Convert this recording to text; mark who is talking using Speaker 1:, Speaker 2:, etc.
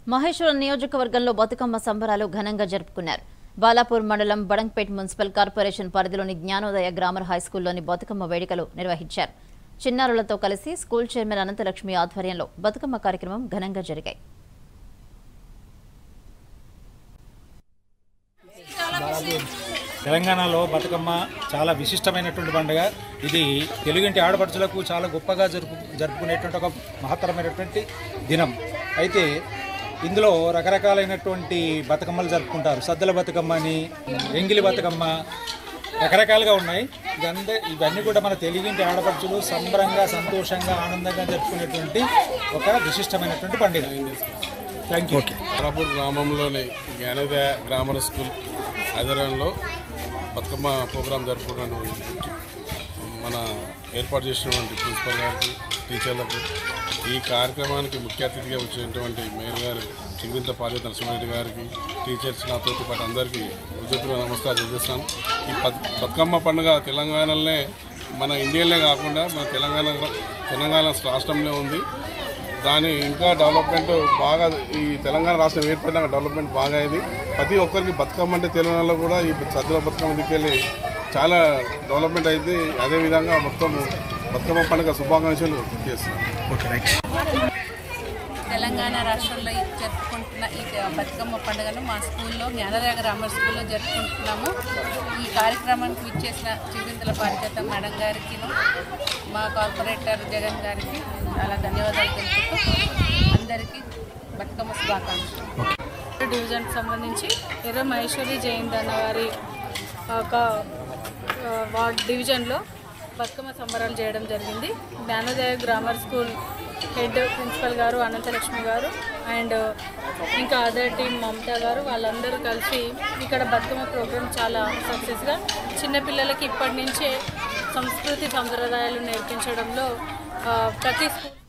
Speaker 1: మహేశ్వరం నియోజకవర్గంలో బతుకమ్మ సంబరాలు ఘనంగా జరుపుకున్నారు బాలాపూర్ మండలం బడంగ్పేట్ మున్సిపల్ కార్పొరేషన్ పరిధిలోని జ్ఞానోదయ గ్రామర్ హైస్కూల్లోని బతుకమ్మ వేడుకలు నిర్వహించారు చిన్నారులతో కలిసి స్కూల్ చైర్మన్ అనంతలక్ష్మి ఆధ్వర్యంలో బతుకమ్మ కార్యక్రమం ఘనంగా జరిగాయి
Speaker 2: తెలంగాణలో బతుకమ్మ చాలా విశిష్టమైనటువంటి పండుగ ఇది తెలుగింటి ఆడపడుచులకు చాలా గొప్పగా జరుపు జరుపుకునేటువంటి ఒక మహత్తరమైనటువంటి దినం అయితే ఇందులో రకరకాలైనటువంటి బతుకమ్మలు జరుపుకుంటారు సద్దుల బతుకమ్మ అని ఎంగిలి బతుకమ్మ రకరకాలుగా ఉన్నాయి ఇదంతా ఇవన్నీ కూడా మన తెలుగింటి ఆడపడుచులు సంబరంగా సంతోషంగా ఆనందంగా జరుపుకునేటువంటి ఒక విశిష్టమైనటువంటి పండుగ థ్యాంక్ యూ
Speaker 3: రాపూర్ గ్రామంలోని జ్ఞానోదయ గ్రామర్ స్కూల్ ఆధ్వర్యంలో బతుకమ్మ ప్రోగ్రాం జరుపుకోవడానికి మన ఏర్పాటు చేసినటువంటి ప్రిన్సిపల్ గారికి టీచర్లకు ఈ కార్యక్రమానికి ముఖ్య అతిథిగా వచ్చినటువంటి మేయర్ గారు చింగింత పార్వతి నరసింహారెడ్డి గారికి టీచర్స్ నాతో పాటు అందరికీ ఉద్యోగులు నమస్కారం చేస్తాను ఈ బత్ బతుకమ్మ పండుగ తెలంగాణలోనే మన ఇండియాలోనే కాకుండా మన తెలంగాణ తెలంగాణ రాష్ట్రంలో ఉంది దాని ఇంకా డెవలప్మెంట్ బాగా ఈ తెలంగాణ రాష్ట్రం ఏర్పడినాక డెవలప్మెంట్ బాగా అయింది ప్రతి ఒక్కరికి బతుకమ్మ అంటే తెలంగాణలో కూడా ఈ సద్దుల బతుకమ్మ దిక్కెళ్ళి చాలా డెవలప్మెంట్ అయింది అదేవిధంగా మొత్తం బతుకమ్మ పండుగ శుభాకాంక్షలు చేస్తున్నాం
Speaker 4: తెలంగాణ రాష్ట్రంలో ఈ జరుపుకుంటున్న ఈ బతుకమ్మ పండుగను మా స్కూల్లో జ్ఞానోదయ గ్రామర్ స్కూల్లో జరుపుకుంటున్నాము ఈ కార్యక్రమానికి విచ్చేసిన చిరుగింతల పారిజాత మేడం గారికి మా కార్పొరేటర్ జగన్ గారికి చాలా ధన్యవాదాలు తెలుపుతూ అందరికీ బతుకమ్మ శుభాకాంక్షలు
Speaker 5: డివిజన్కి సంబంధించి ఎర్ర మహేశ్వరి జయంత్ అన్న వారి ఒక ఆ, వార్డ్ డివిజన్లో బతుకమ్మ సంబరాలు చేయడం జరిగింది Jnanodaya grammar school head principal గారు అనంతలక్ష్మి గారు అండ్ ఇంకా అదర్ టీం మమతా గారు వాళ్ళందరూ కలిసి ఇక్కడ బతుకమ్మ ప్రోగ్రామ్ చాలా సక్సెస్గా చిన్నపిల్లలకి ఇప్పటి నుంచే సంస్కృతి సంప్రదాయాలు నేర్పించడంలో ఆ, ప్రతి స్కూల్